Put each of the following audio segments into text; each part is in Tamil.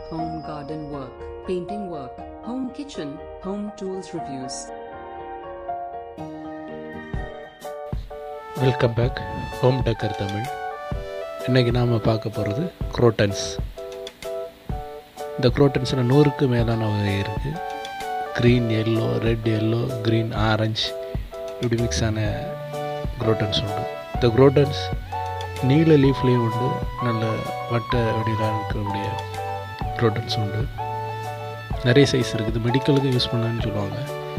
home garden work, painting work, home kitchen, home tools reviews. Welcome back home decor Tamil இன்றைக்கி நாம் பார்க்க போகிறது குரோட்டன்ஸ் இந்த குரோட்டன்ஸில் நூறுக்கு மேலான வகை இருக்குது green yellow red yellow green orange இப்படி மிக்ஸ் ஆன குரோட்டன்ஸ் உண்டு இந்த குரோட்டன்ஸ் நீல லீஃப்லேயும் உண்டு நல்ல வட்ட வடிவில் இருக்கக்கூடிய குரோட்டன்ஸ் உண்டு நிறைய சைஸ் இருக்குது மெடிக்கலுக்கு யூஸ் பண்ணான்னு சொல்லுவாங்க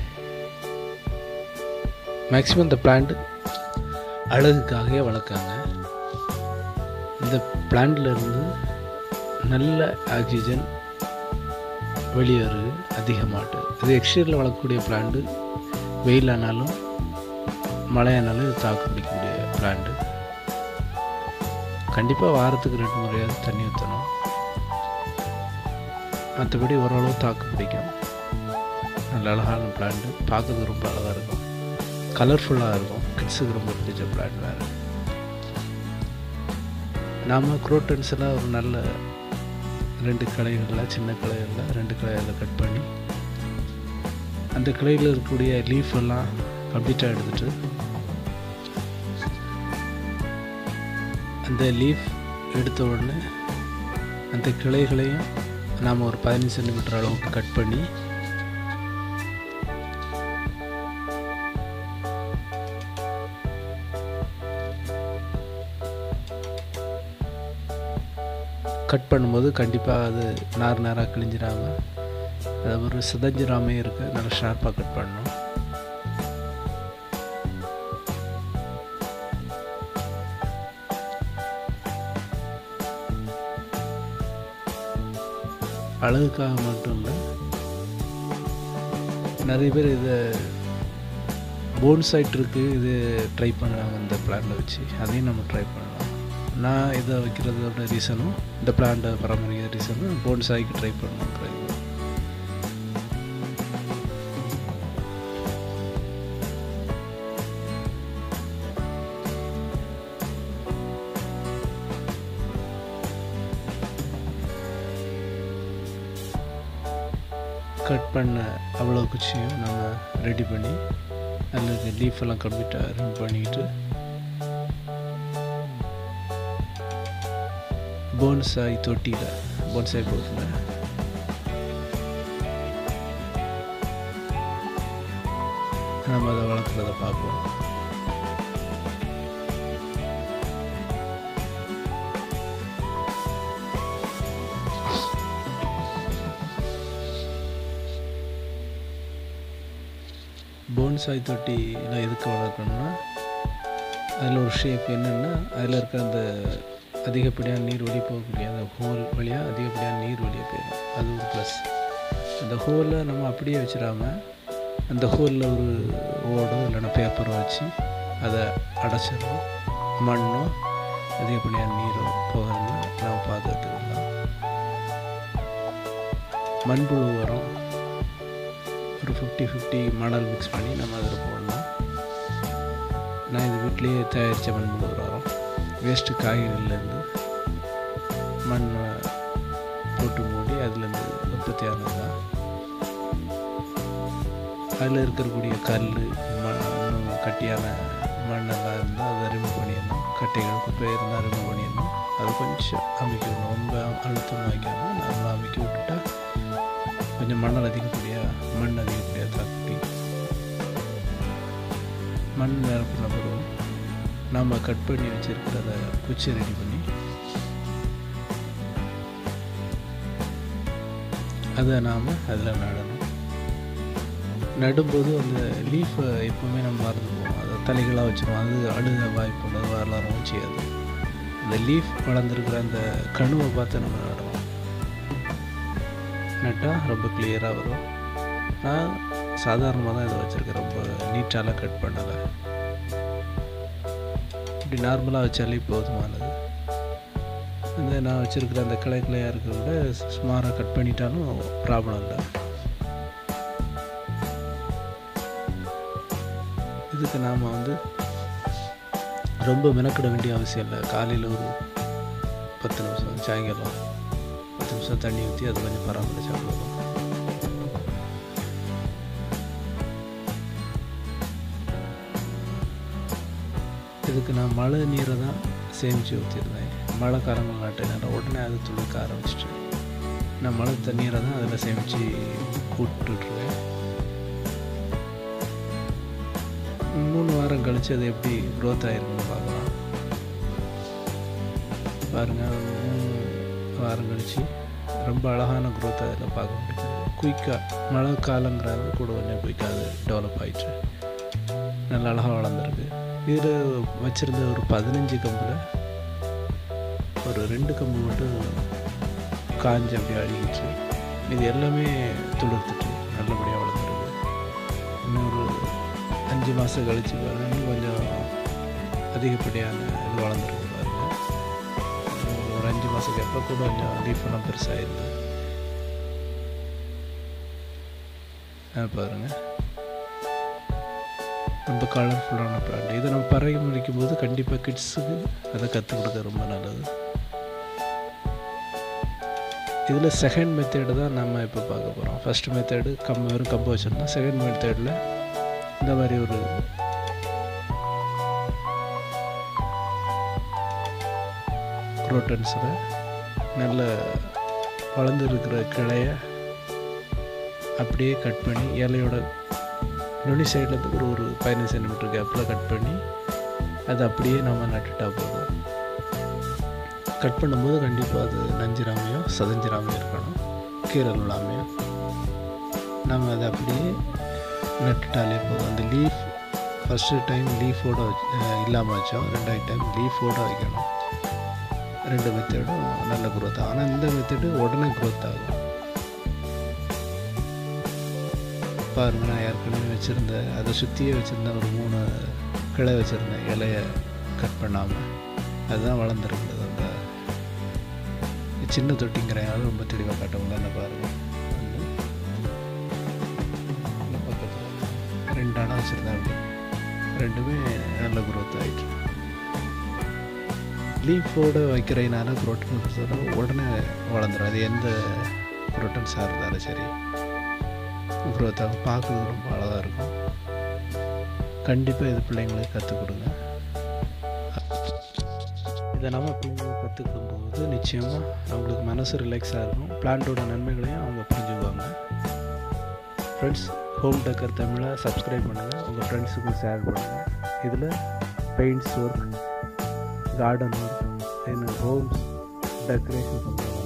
மேக்ஸிமம் இந்த பிளான்ட் அழகுக்காகவே வளர்க்காங்க இந்த பிளான்ட்ல இருந்து நல்ல ஆக்சிஜன் வெளியே வருது அதிகமாட்டு இது எக்ஸ்டீரியரில் வளர்க்கக்கூடிய பிளான்ட்டு வெயிலானாலும் மழையானாலும் இது தாக்கு பிடிக்கக்கூடிய பிளான்ட்டு கண்டிப்பாக வாரத்துக்கு ரெண்டு முறையாவது தண்ணி ஊற்றணும் மற்றபடி ஓரளவு தாக்கு பிடிக்கும் நல்ல அழகான பிளான்ட்டு பார்க்கறதுக்கு ரொம்ப அழகாக இருக்கும் கலர்ஃபுல்லாக இருக்கும் கிட்ஸுக்கு ரொம்ப பிடிச்ச பிளான் வேறு நாம் குரோட்டன்ஸ்லாம் ஒரு நல்ல ரெண்டு கிளைகளில் சின்ன கிளைகளில் ரெண்டு கிளைகளில் கட் பண்ணி அந்த கிளையில் இருக்கக்கூடிய லீஃப் எல்லாம் கம்ப்ளீட்டாக எடுத்துட்டு அந்த லீஃப் எடுத்த உடனே அந்த கிளைகளையும் நாம் ஒரு பதினஞ்சு சென்டிமீட்டர் அளவுக்கு கட் பண்ணி கட் பண்ணும்போது கண்டிப்பாக அது நார் நாராக கிழிஞ்சிடாம அது ஒரு சிதஞ்சிராமே இருக்க நல்லா ஷார்ப்பாக கட் பண்ணணும் அழகுக்காக மட்டும் இல்லை நிறைய பேர் இதை போன் சைட் இருக்குது இது ட்ரை பண்ணுறாங்க இந்த பிளான்ல வச்சு அதையும் நம்ம ட்ரை பண்ணலாம் நான் இதை வைக்கிறதோட ரீசனும் இந்த பிளான்ட்டை பராமரிக்கிற ரீசனும் போன்சாய்க்கு ட்ரை பண்ணுறது கட் பண்ண அவ்வளோ குச்சியும் நம்ம ரெடி பண்ணி அதில் லீஃப் எல்லாம் கம்ப்ளீட்டாக ரிமூவ் பண்ணிக்கிட்டு போன்சாய் தொட்டியில் போன்சாய் போட்டில் நம்ம அதை வளர்க்குறத பார்ப்போம் போன்சாய் தொட்டியில் எதுக்கு வளர்க்கணும்னா அதில் ஒரு ஷேப் என்னென்னா அதில் இருக்க அந்த அதிகப்படியான நீர் வழி போகக்கூடிய அந்த ஹோல் வழியாக அதிகப்படியான நீர் வழியாக போயிடும் அது ஒரு ப்ளஸ் அந்த ஹோலை நம்ம அப்படியே வச்சிடாமல் அந்த ஹோலில் ஒரு ஓடோ இல்லைன்னா பேப்பரோ வச்சு அதை அடைச்சிடணும் மண்ணோ அதிகப்படியான நீரோ போகாமல் நம்ம பாதுகாத்துக்கலாம் மண்புழு உரம் ஒரு ஃபிஃப்டி ஃபிஃப்டி மணல் மிக்ஸ் பண்ணி நம்ம அதில் போடணும் நான் இது வீட்லேயே தயாரித்த மண்புழு உரம் வேஸ்ட்டு காய்கறிலேருந்து மண் போட்டு மூடி அதுலேருந்து உற்பத்தி ஆனது தான் அதில் இருக்கக்கூடிய கல் மண் கட்டியான மண்ணெல்லாம் இருந்தால் அதை ரிமூவ் பண்ணிடணும் கட்டைகள் குப்பை இருந்தால் ரிமூவ் பண்ணிடணும் அதை கொஞ்சம் அமைக்கணும் ரொம்ப அழுத்தம் வைக்காமல் நல்லா அமைக்க விட்டுட்டா கொஞ்சம் மணல் அதிகப்படியாக மண் அதிகப்படியாக தாக்கி மண் நிரப்பின பிறகு நாம் கட் பண்ணி வச்சுருக்கிறத குச்சி ரெடி பண்ணி அதை நாம் அதில் நடணும் நடும்போது அந்த லீஃபை எப்போவுமே நம்ம மறந்து போவோம் அதை தலைகளாக வச்சுருவோம் அது அழுக வாய்ப்பு உள்ளது வரலாறும் செய்யாது அந்த லீஃப் வளர்ந்துருக்கிற அந்த கணுவை பார்த்து நம்ம நடணும் நட்டால் ரொம்ப கிளியராக வரும் நான் சாதாரணமாக தான் இதை வச்சுருக்கேன் ரொம்ப நீட்டாலாம் கட் பண்ணலை இப்படி நார்மலாக வச்சாலே போதுமானது இந்த நான் வச்சுருக்கிற அந்த கிளை கிளையாக இருக்கிறத விட சுமாராக கட் பண்ணிட்டாலும் ப்ராப்ளம் இல்லை இதுக்கு நாம் வந்து ரொம்ப மெனக்கிட வேண்டிய அவசியம் இல்லை காலையில் ஒரு பத்து நிமிஷம் சாயங்காலம் பத்து நிமிஷம் தண்ணி ஊற்றி அதை கொஞ்சம் பராமரிச்சா போதும் இதுக்கு நான் மழை நீரை தான் சேமித்து ஊற்றிருந்தேன் மழை காலங்கள் நாட்டினால உடனே அது துளுக்க ஆரம்பிச்சிட்டு நான் மழை தண்ணீரை தான் அதில் சேமித்து விட்டுட்ருக்கேன் மூணு வாரம் கழித்து அது எப்படி க்ரோத் ஆகிருக்குன்னு பார்க்கலாம் பாருங்கள் மூணு வாரம் கழித்து ரொம்ப அழகான க்ரோத் அதில் பார்க்க முடியுது குயிக்காக மழை காலங்கிறாங்க கூட கொஞ்சம் குயிக்காக அது டெவலப் ஆயிடுச்சு நல்ல அழகாக வளர்ந்துருக்கு இதில் வச்சுருந்த ஒரு பதினஞ்சு கம்பில் ஒரு ரெண்டு கம்பு மட்டும் காஞ்சு அப்படியே அழுகிச்சு இது எல்லாமே துளிர்த்துட்டு நல்லபடியாக வளர்ந்துருக்கு இன்னும் ஒரு அஞ்சு மாதம் கழிச்சு பாருங்க இன்னும் கொஞ்சம் அதிகப்படியான இது வளர்ந்துருக்கு பாருங்க ஒரு அஞ்சு மாதத்துக்கு எப்போ கூட கொஞ்சம் லீஃப் எல்லாம் பெருசாகிருது பாருங்கள் ரொம்ப கலர்ஃபுல்லான பிளான்ட் இதை நம்ம பராமரிக்கும் போது கண்டிப்பாக கிட்ஸுக்கு அதை கற்றுக் கொடுக்க ரொம்ப நல்லது இதில் செகண்ட் மெத்தேடு தான் நம்ம இப்போ பார்க்க போகிறோம் ஃபஸ்ட் மெத்தேடு கம் வெறும் கம்பு வச்சுருந்தோம் செகண்ட் மெத்தேடில் இந்த மாதிரி ஒரு குரோட்டன்ஸில் நல்ல வளர்ந்து இருக்கிற கிளைய அப்படியே கட் பண்ணி இலையோட நுனி சைடில் இருந்து ஒரு ஒரு பதினஞ்சு சென்டிமீட்டர் கேப்பில் கட் பண்ணி அது அப்படியே நம்ம நட்டுட்டா போதும் கட் பண்ணும்போது கண்டிப்பாக அது நஞ்சிராமையும் சதஞ்சிராமையும் இருக்கணும் கீரை விழாமையும் நம்ம அதை அப்படியே நட்டுட்டாலே போதும் அந்த லீஃப் ஃபஸ்ட்டு டைம் லீஃபோடு இல்லாமல் வச்சோம் ரெண்டாவது டைம் லீஃபோடு வைக்கணும் ரெண்டு மெத்தடும் நல்ல க்ரோத் ஆகும் ஆனால் இந்த மெத்தடு உடனே க்ரோத் ஆகும் பாருங்க நான் ஏற்கனவே வச்சுருந்த அதை சுற்றியே வச்சுருந்தேன் ஒரு மூணு கிளை வச்சுருந்தேன் இலைய கட் பண்ணாமல் அதுதான் வளர்ந்துருக்குது அந்த சின்ன தொட்டிங்கிறனால ரொம்ப தெளிவாக காட்ட முடியல பாருங்கள் பக்கத்தில் ரெண்டு அணை வச்சுருந்தேன் அப்படி ரெண்டுமே நல்ல குரோத் ஆகிட்டு லீஃபோடு வைக்கிறதுனால ப்ரோட்டீன் உடனே வளர்ந்துடும் அது எந்த ப்ரோட்டன்ஸாக இருந்தாலும் சரி க்ரோத் ஆகும் பார்க்குறது ரொம்ப அழகாக இருக்கும் கண்டிப்பாக இது பிள்ளைங்களுக்கு கற்றுக் கொடுங்க இதை நம்ம பிள்ளைங்களுக்கு கற்றுக் கொடுக்கும்போது நிச்சயமாக அவங்களுக்கு மனசு ரிலாக்ஸாக இருக்கும் பிளான்ட்டோட நன்மைகளையும் அவங்க புரிஞ்சுக்குவாங்க ஃப்ரெண்ட்ஸ் ஹோம் டெக்கர் தமிழை சப்ஸ்கிரைப் பண்ணுங்கள் உங்கள் ஃப்ரெண்ட்ஸுக்கும் ஷேர் பண்ணுங்கள் இதில் paints work garden work then homes decoration பண்ணுவாங்க